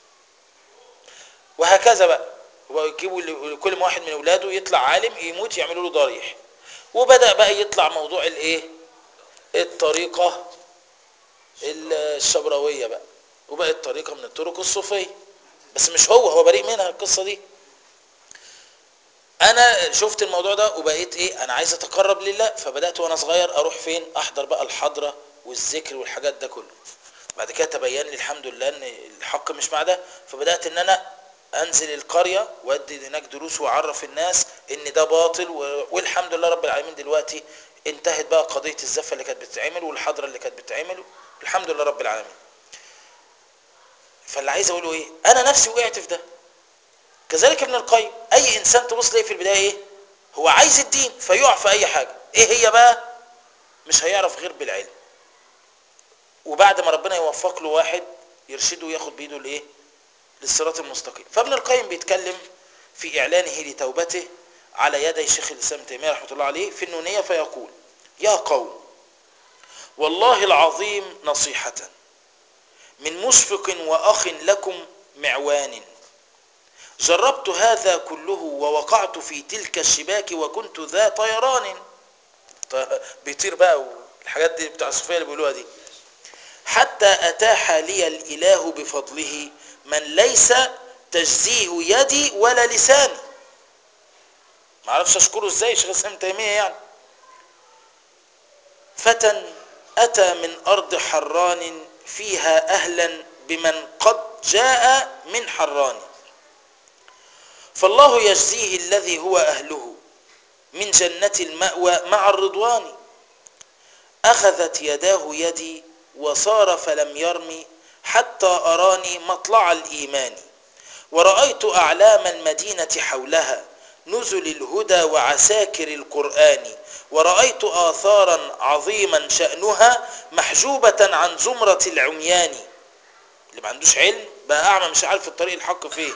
وهكذا بقى هو يجيبوا ل- لكل واحد من اولاده يطلع عالم يموت يعملوا له ضريح وبدا بقى يطلع موضوع الايه الطريقه الشبراويه بقى وبقت طريقه من الطرق الصوفيه بس مش هو هو بريء منها القصه دي انا شفت الموضوع ده وبقيت ايه انا عايز اتقرب لله فبدات وانا صغير اروح فين احضر بقى الحضره والذكر والحاجات ده كله بعد كده تبين لي الحمد لله ان الحق مش مع ده فبدات ان انا انزل القريه وادي هناك دروس واعرف الناس ان ده باطل و- والحمد لله رب العالمين دلوقتي انتهت بقى قضيه الزفه اللي كانت بتتعمل والحضره اللي كانت بتتعمل الحمد لله رب العالمين فاللي عايز اقوله ايه انا نفسي وقعت في ده كذلك ابن القيم اي انسان تبص تلاقيه في البدايه ايه هو عايز الدين فيقع في اي حاجه ايه هي بقى مش هيعرف غير بالعلم وبعد ما ربنا يوفق له واحد يرشده وياخد بايده الايه للصراط المستقيم فابن القيم بيتكلم في اعلانه لتوبته على يدي شيخ الاسلام ابن تيميه رحمه الله عليه في النونيه فيقول يا قوم والله العظيم نصيحه من مشفق واخ لكم معوان جربت هذا كله ووقعت في تلك الشباك وكنت ذا طيران ط- بيطير بقى الحاجات دي بتاع الصوفيه اللي بيقولوها دي حتى اتاح لي الاله بفضله من ليس تجزيه يدي ولا لساني ما اعرفش اشكره ازاي شيخ الاسلام ابن تيميه يعني فتى اتى من ارض حران فيها اهلا بمن قد جاء من حران فالله يجزيه الذي هو اهله من جنة المأوى مع الرضوان أخذت يداه يدي وصار فلم يرمي حتى أراني مطلع الإيمان ورأيت أعلام المدينة حولها نزل الهدى وعساكر القرآن ورأيت آثارا عظيما شأنها محجوبة عن زمرة العميان اللي ما عندوش علم بقى أعمى مش عارف الطريق الحق فيه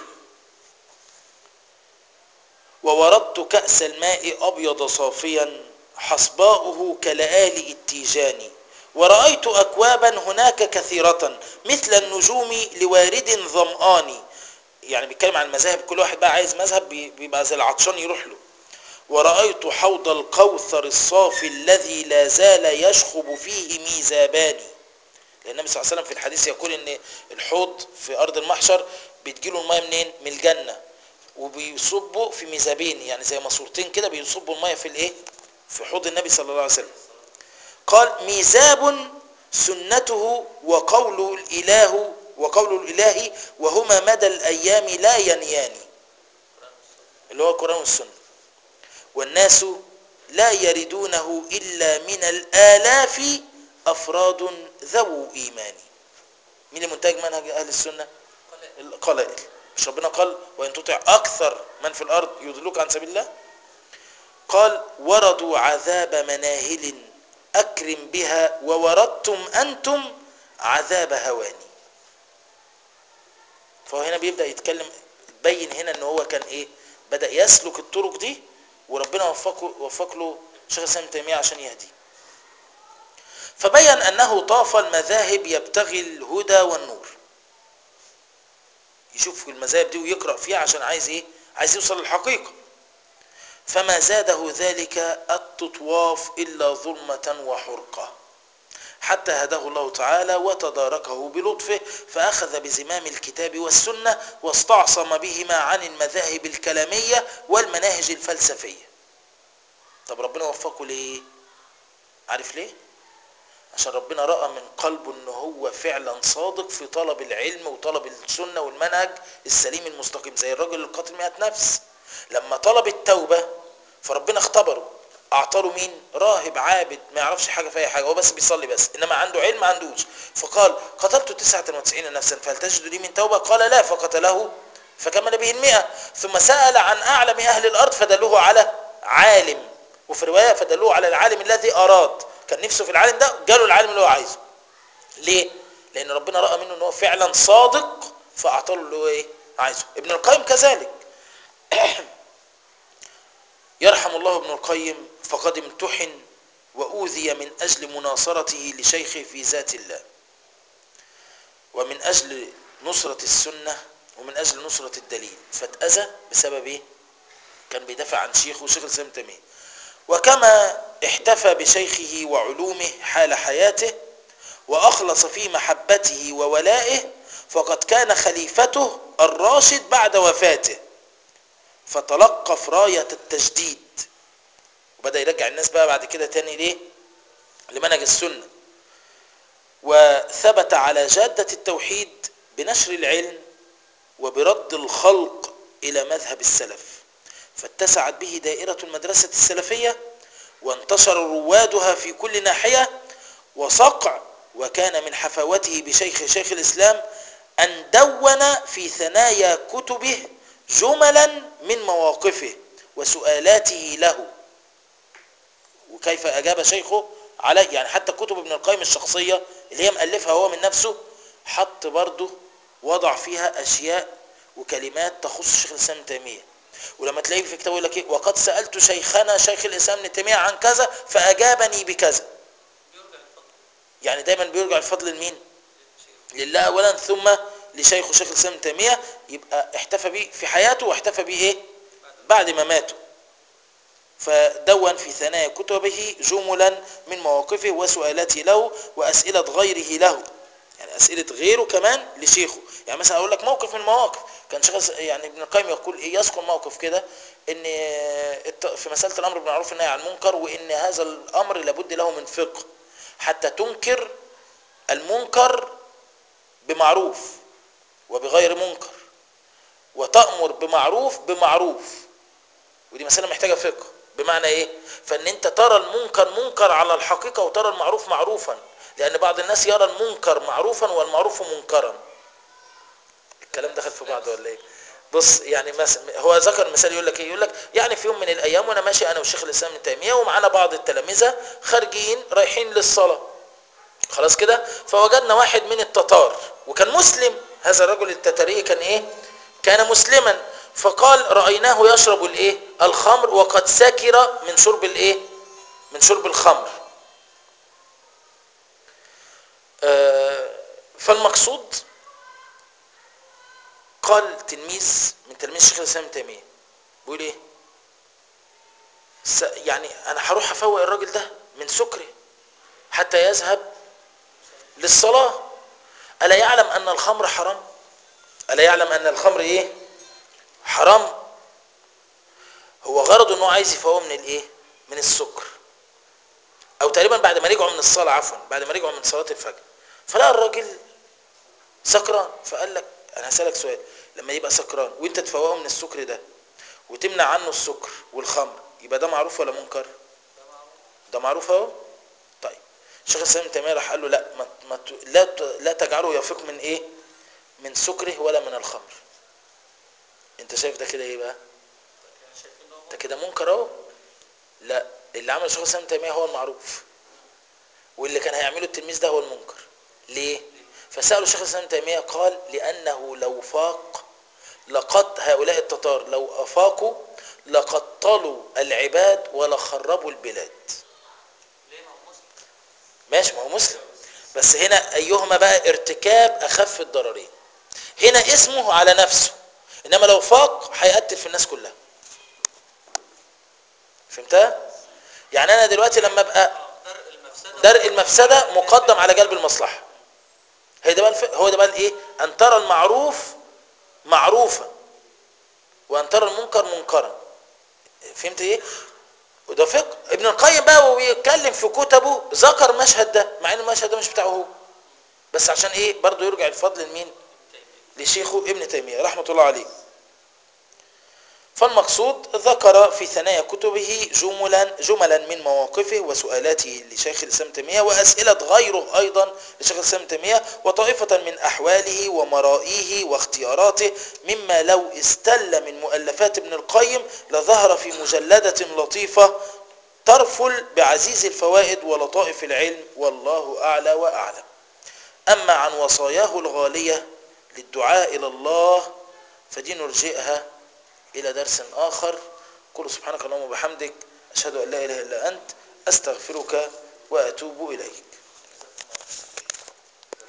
ووردت كأس الماء أبيض صافيا حصباؤه كلآلئ التيجان ورأيت أكوابا هناك كثيرة مثل النجوم لوارد ظمآن يعني بيتكلم عن المذاهب كل واحد بقى عايز مذهب بي- بيبقى زي العطشان يروح له ورأيت حوض الكوثر الصافي الذي لا زال يشخب فيه ميزابان لأن النبي صلى الله عليه وسلم في الحديث يقول ان الحوض في أرض المحشر بتجيله المية منين من الجنة وبيصبوا في ميزابين يعني زي ماسورتين كده بيصبوا المية في الايه في حوض النبي صلى الله عليه وسلم قال ميزاب سنته وقول الإله وقول الإله وهما مدى الأيام لا ينيان اللي هو القرآن والسنة والناس لا يردونه إلا من الآلاف أفراد ذو إيمان مين اللي منتج منهج أهل السنة القلائل مش ربنا قال وإن تطع أكثر من في الأرض يضلوك عن سبيل الله قال وردوا عذاب مناهل أكرم بها ووردتم أنتم عذاب هواني فهو هنا بيبدأ يتكلم بين هنا ان هو كان ايه بدأ يسلك الطرق دي وربنا وفقه وفق له شيخ الاسلام ابن تيميه عشان يهدي فبين انه طاف المذاهب يبتغي الهدى والنور يشوف المذاهب دي ويقرأ فيها عشان عايز ايه عايز يوصل للحقيقة فما زاده ذلك التطواف إلا ظلمة وحرقة حتى هداه الله تعالى وتداركه بلطفه فأخذ بزمام الكتاب والسنة واستعصم بهما عن المذاهب الكلامية والمناهج الفلسفية طب ربنا وفقه ليه عارف ليه عشان ربنا رأى من قلبه ان هو فعلا صادق في طلب العلم وطلب السنة والمنهج السليم المستقيم زي الرجل القاتل مئة نفس لما طلب التوبة فربنا اختبره اعطاه مين راهب عابد ما يعرفش حاجة في اي حاجة هو بس بيصلي بس انما عنده علم ما عندوش فقال قتلت 99 نفسا فهل تجد لي من توبة قال لا فقتله فكمل به المئة ثم سأل عن اعلم اهل الارض فدلوه على عالم وفي رواية فدلوه على العالم الذي اراد كان نفسه في العالم ده جاله العالم اللي هو عايزه ليه لان ربنا راى منه ان هو فعلا صادق فاعطاه له اللي هو ايه عايزه ابن القيم كذلك يرحم الله ابن القيم فقد امتحن واوذي من اجل مناصرته لشيخه في ذات الله ومن اجل نصرة السنة ومن اجل نصرة الدليل فاتأذى بسبب ايه كان بيدافع عن شيخه شيخ الاسلام تيميه وكما احتفى بشيخه وعلومه حال حياته وأخلص في محبته وولائه فقد كان خليفته الراشد بعد وفاته فتلقف راية التجديد وبدأ يرجع الناس بقى بعد كده تاني ليه لمنهج السنة وثبت على جادة التوحيد بنشر العلم وبرد الخلق إلى مذهب السلف فاتسعت به دائرة المدرسة السلفية وانتشر روادها في كل ناحية وصقع وكان من حفاوته بشيخ شيخ الإسلام أن دون في ثنايا كتبه جملا من مواقفه وسؤالاته له وكيف أجاب شيخه عليه يعني حتى كتب ابن القيم الشخصية اللي هي مألفها هو من نفسه حط برضه وضع فيها أشياء وكلمات تخص شيخ الإسلام تيمية ولما تلاقيه في كتابه يقول لك ايه وقد سالت شيخنا شيخ الاسلام ابن تيميه عن كذا فاجابني بكذا بيرجع الفضل يعني دايما بيرجع الفضل لمين لله اولا ثم لشيخه شيخ الاسلام ابن تيميه يبقى احتفى بيه في حياته واحتفى بيه ايه بعد ما ماته فدون في ثنايا كتبه جملا من مواقفه وسؤالاته له واسئله غيره له يعني اسئله غيره كمان لشيخه يعني مثلا اقول لك موقف من المواقف كان شيخ يعني ابن القيم يقول ايه يذكر موقف كده ان الت- في مساله الامر بالمعروف والنهي عن المنكر وان هذا الامر لابد له من فقه حتى تنكر المنكر بمعروف وبغير منكر وتأمر بمعروف بمعروف ودي مسألة محتاجة فقه بمعنى ايه فان انت ترى المنكر منكر على الحقيقة وترى المعروف معروفا لان بعض الناس يرى المنكر معروفا والمعروف منكرا الكلام دخل في بعض ولا ايه بص يعني مس... هو ذكر مثال يقول لك ايه يقول لك يعني في يوم من الايام وانا ماشي انا وشيخ الاسلام ابن تيميه ومعانا بعض التلامذه خارجين رايحين للصلاه خلاص كده فوجدنا واحد من التتار وكان مسلم هذا الرجل التتاري كان ايه كان مسلما فقال رايناه يشرب الايه الخمر وقد سكر من شرب الايه من شرب الخمر آه فالمقصود قال تلميذ من تلاميذ الشيخ الاسلام ابن تيميه بيقول ايه س- يعني انا هروح افوق الراجل ده من سكره حتى يذهب للصلاه الا يعلم ان الخمر حرام الا يعلم ان الخمر ايه حرام هو غرضه انه عايز يفوقه من الايه من السكر او تقريبا بعد ما رجعوا من الصلاه عفوا بعد ما رجعوا من صلاه الفجر فلقى الراجل سكران فقال لك انا هسالك سؤال لما يبقى سكران وانت تفوقه من السكر ده وتمنع عنه السكر والخمر يبقى ده معروف ولا منكر ده معروف اهو طيب الشيخ الاسلام ابن تيميه راح قال له لا ما ما ت- لا ت- لا تجعله يفيق من ايه من سكره ولا من الخمر انت شايف ده كده ايه بقى ده كده منكر اهو لا اللي عمل الشيخ الاسلام ابن تيميه هو المعروف واللي كان هيعمله التلميذ ده هو المنكر ليه فسالوا الشيخ الاسلام ابن تيميه قال لانه لو فاق لقد هؤلاء التتار لو افاقوا لقتلوا العباد ولخربوا البلاد ليه ما هو مسلم ماشي ما هو مسلم بس هنا ايهما بقى ارتكاب اخف الضررين هنا اسمه على نفسه انما لو فاق هيقتل في الناس كلها فهمتها يعني انا دلوقتي لما ابقى آه، درء المفسده درء المفسده مقدم على جلب المصلحه هي ده بقى الف... هو ده بقى الايه ان ترى المعروف معروفا وان ترى المنكر منكرا فهمت ايه وده فقه ابن القيم بقى وهو بيتكلم في كتبه ذكر مشهد ده مع ان المشهد ده مش بتاعه هو بس عشان ايه برضه يرجع الفضل لمين لشيخه ابن تيميه رحمه الله عليه فالمقصود ذكر في ثنايا كتبه جملا جملا من مواقفه وسؤالاته لشيخ الاسلام ابن تيميه واسئله غيره ايضا لشيخ الاسلام ابن تيميه وطائفه من احواله ومرائيه واختياراته مما لو استل من مؤلفات ابن القيم لظهر في مجلده لطيفه ترفل بعزيز الفوائد ولطائف العلم والله اعلى واعلم اما عن وصاياه الغاليه للدعاء الى الله فدي نرجئها إلى درس آخر قل سبحانك اللهم وبحمدك أشهد أن لا إله إلا أنت أستغفرك وأتوب إليك